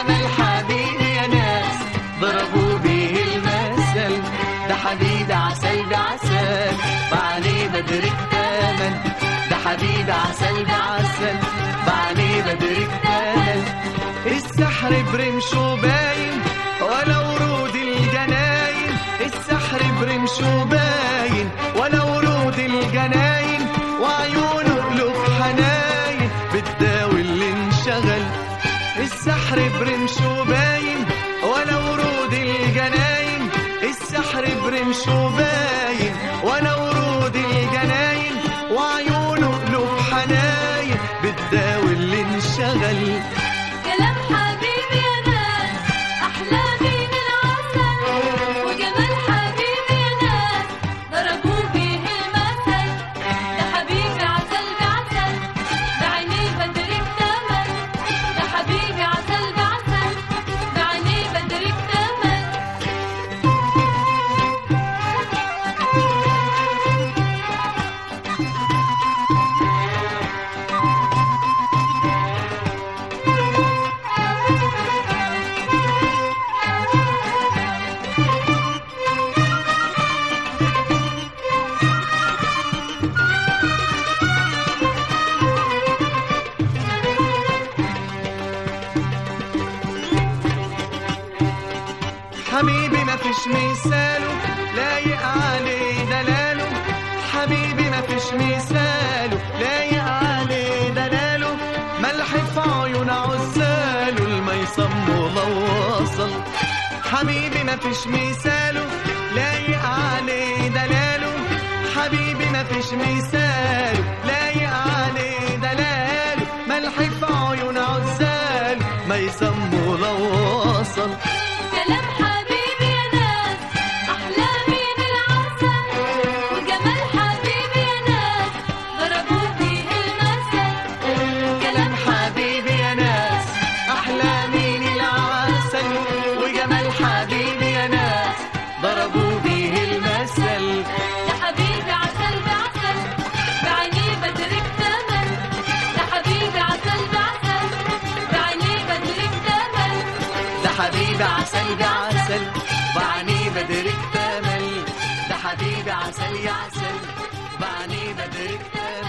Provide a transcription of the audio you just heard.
وجمال حبيبي يا ناس ضربوا بيه المثل ده حبيبي عسل بعسل بعليه بدرك تمن ده حبيبي عسل بعسل بعليه بدرك تمن السحر برمشه باين ولا ورود الجناين السحر برمشه باين ولا ورود الجناين وعيونه قلوب حناين بتداوي اللي انشغل السحر برمشه باين ولا ورود الجناين السحر برمشه باين ولا ورود الجناين وعيونه قلوب حناين بتداوي اللي انشغل كلام حبيبي يا ناس أحلامي من العسل وجمال حبيبي يا ناس ضربوا بيه المثل ده حبيبي عسل بعسل بعينيه بدرك تمن ده حبيبي عسل بعسل بعينيه بدرك تمن حبيبي ما فيش مثاله لايق عليه دلاله حبيبي ما فيش مثاله لايق عليه دلاله ملح في عيون عزاله الميصم ولو وصل حبيبي ما فيش مثاله لايق عليه دلاله حبيبي ما فيش مثاله لايق عليه دلاله ملح في عيون عزاله ميصم ولو وصل كلام حبيبي يا ناس أحلامي من العسل وجمال حبيبي يا ناس ضربوا بيه المثل كلام حبيبي يا ناس أحلامي العسل وجمال حبيبي يا ناس ضربوا بيه المثل يا حبيبي عسل بعسل بعينيه بدرك تمن يا حبيبي عسل بعسل بعينيه بدرك تمن ده حبيبي عسل بعسل بعينيه بدرك تمل ده حبيبي عسل يا عسل بعينيه بدرك تمل